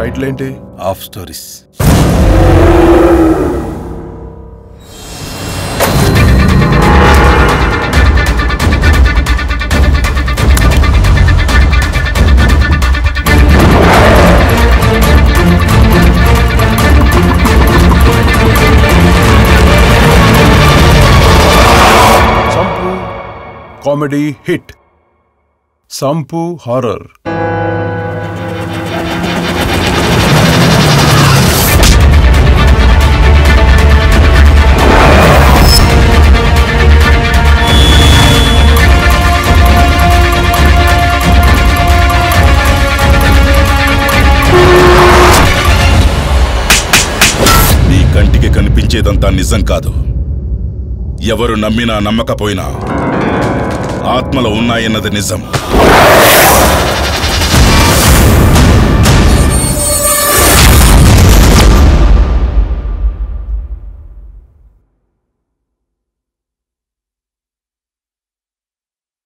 title ఏంటి of stories సంపు comedy hit సంపు హారర్ నీ కంటికి కనిపించేదంతా నిజం కాదు ఎవరు నమ్మినా నమ్మకపోయినా ఆత్మలో ఉన్నాయన్నది నిజం